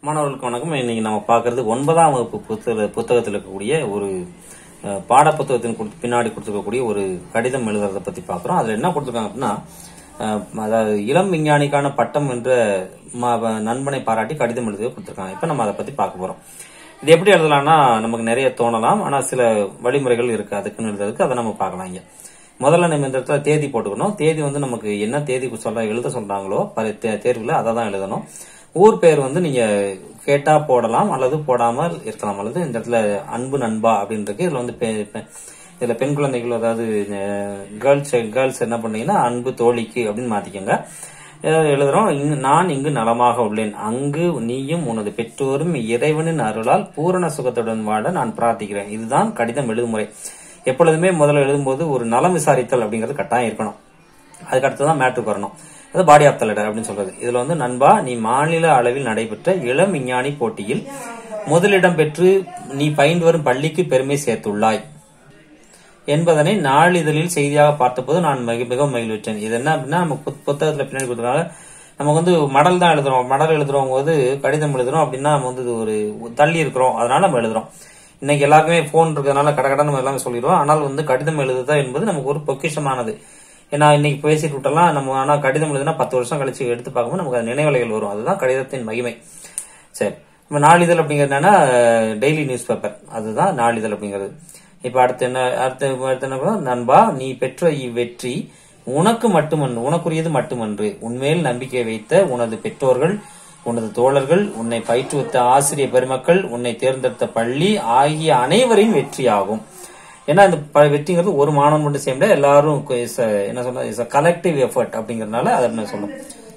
மாணவர்களுக்கு வணக்கம் இன்னைக்கு நம்ம பார்க்கறது ஒன்பதாம் வகுப்பு புத்தக புத்தகத்தில் இருக்கக்கூடிய ஒரு அஹ், பாட புத்தகத்தின் கொடுத்து- பின்னாடி கொடுத்துருக்கக்கூடிய ஒரு கடிதம் எழுதுறத பத்தி பார்க்குறோம் அதுல என்ன கொடுத்துருக்காங்க அப்படின்னா அஹ், அதாவது இளம் விஞ்ஞானிக்கான பட்டம் என்ற ம- நண்பனை பாராட்டி கடிதம் எழுத கொடுத்துருக்காங்க இப்ப நம்ம அதை பத்தி பார்க்க போறோம் இது எப்படி எழுதலாம்னா நமக்கு நிறைய தோணலாம் ஆனா சில வழிமுறைகள் இருக்கு அதுக்குன்னு எழுதுறதுக்கு அதை நம்ம பார்க்கலாம் இங்க முதல்ல நம்ம இந்த இடத்துல தேதி போட்டுக்கணும் தேதி வந்து நமக்கு என்ன தேதி சொல்ற எழுத சொல்றாங்களோ பரி- தே- தேர்வுல அதை தான் எழுதணும் ஊர் பேர் வந்து நீங்க கேட்டா போடலாம் அல்லது போடாமல் இருக்கலாம் அல்லது இந்த இடத்துல அன்பு நண்பா அப்படின்னு இருக்கு இதுல வந்து பெ- பெ- இதுல பெண் குழந்தைகள் அதாவது கேர்ள்ஸ் கேர்ள்ஸ் என்ன பண்ணீங்கன்னா அன்பு தோழிக்கு அப்படின்னு மாத்திக்கோங்க அஹ் எழுதுறோம் இங்கு நான் இங்கு நலமாக உள்ளேன் அங்கு நீயும் உனது பெற்றோரும் இறைவனின் அருளால் பூரண சுகத்துடன் வாழ நான் பிரார்த்திக்கிறேன் இதுதான் கடிதம் எழுதுமுறை எப்பொழுதுமே முதல்ல எழுதும்போது ஒரு நலம் விசாரித்தல் அப்படிங்கிறது கட்டாயம் இருக்கணும் அதுக்கு அடுத்து தான் மேட்ருக்கு வரணும் அது பாடி ஆஃப் த லெட்டர் அப்படின்னு சொல்றது இதுல வந்து நண்பா நீ மாநில அளவில் நடைபெற்ற இளம் விஞ்ஞானி போட்டியில் முதலிடம் பெற்று நீ பயின்று வரும் பள்ளிக்கு பெருமை சேர்த்துள்ளாய் என்பதனை நாளிதழில் செய்தியாக பார்த்தபோது நான் மிக மிகவும் மகிழ்விட்டேன் இது என்ன அப்படின்னா நம்ம புத்- புத்தகத்துல பின்னாடி கொடுத்துருக்காங்க நமக்கு வந்து மடல் தான் எழுதுறோம் மடல் எழுதுறோம் போது கடிதம் எழுதுறோம் அப்படின்னா நம்ம வந்து இது ஒரு தள்ளி இருக்கிறோம் அதனால நம்ம எழுதுறோம் இன்னைக்கு எல்லாருக்குமே போன் இருக்கிறதுனால கடை கடை நம்ம எல்லாமே சொல்லிடுவோம் ஆனால் வந்து கடிதம் எழுதுதா என்பது நமக்கு ஒரு பொக்கிஷமானது ஏன்னா இன்னைக்கு பேசிட்டு விட்டலாம் நம்ம ஆனா கடிதம் எழுதுனா பத்து வருஷம் கழிச்சு எடுத்து பார்க்கும்போது நமக்கு அது நினைவலைகள் வரும் அதுதான் கடிதத்தின் மகிமை சரி இப்ப நாளிதழ் அப்படிங்கிறது என்னன்னா டெய்லி நியூஸ் பேப்பர் அதுதான் நாளிதழ் அப்படிங்கிறது இப்ப அடுத்து என்ன அடுத்து அடுத்து என்ன பண்ணணும்? நண்பா நீ பெற்ற இவ்வெற்றி உனக்கு மட்டுமன்று உனக்குரியது மட்டுமன்று உன்மேல் நம்பிக்கை வைத்த உனது பெற்றோர்கள் உனது தோழர்கள் உன்னை பயிற்றுவித்த ஆசிரியர் பெருமக்கள் உன்னை தேர்ந்தெடுத்த பள்ளி ஆகிய அனைவரின் வெற்றியாகும் ஏன்னா இந்த ப- வெற்றிங்கிறது ஒரு மாணவன் மட்டும் செய்ய முடியாது எல்லாரும் is a- என்ன சொன்னா இஸ் கலெக்டிவ் எஃபர்ட் அப்படிங்கறதுனால அதை நான் சொல்லணும்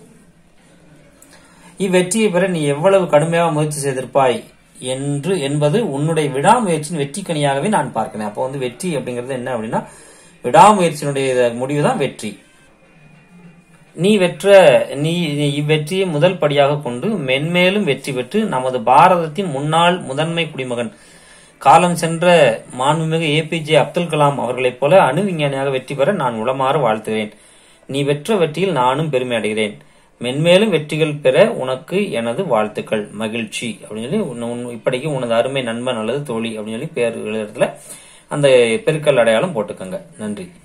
இவ்வெற்றியை பெற நீ எவ்வளவு கடுமையாக முயற்சி செய்திருப்பாய் என்று என்பது உன்னுடைய விடாமுயற்சியின் வெற்றிக்கனியாகவே நான் பார்க்கிறேன் அப்போ வந்து வெற்றி அப்படிங்கிறது என்ன அப்படின்னா விடாமுயற்சியினுடைய முடிவுதான் வெற்றி நீ வெற்ற நீ நீ இவ்வெற்றியை முதல் படியாக கொண்டு மென்மேலும் வெற்றி பெற்று நமது பாரதத்தின் முன்னாள் முதன்மை குடிமகன் காலம் சென்ற மாண்புமிகு ஏபிஜே அப்துல் கலாம் அவர்களைப் போல அணு விஞ்ஞானியாக வெற்றி பெற நான் உளமாறு வாழ்த்துகிறேன் நீ வெற்ற வெற்றியில் நானும் பெருமை அடைகிறேன் மென்மேலும் வெற்றிகள் பெற உனக்கு எனது வாழ்த்துக்கள் மகிழ்ச்சி அப்படின்னு சொல்லி உன் உன் இப்படிக்கு உனது அருமை நண்பன் அல்லது தோழி அப்படின்னு சொல்லி பேர் எழுதுறதுல அந்த பெருக்கல் அடையாளம் போட்டுக்கோங்க நன்றி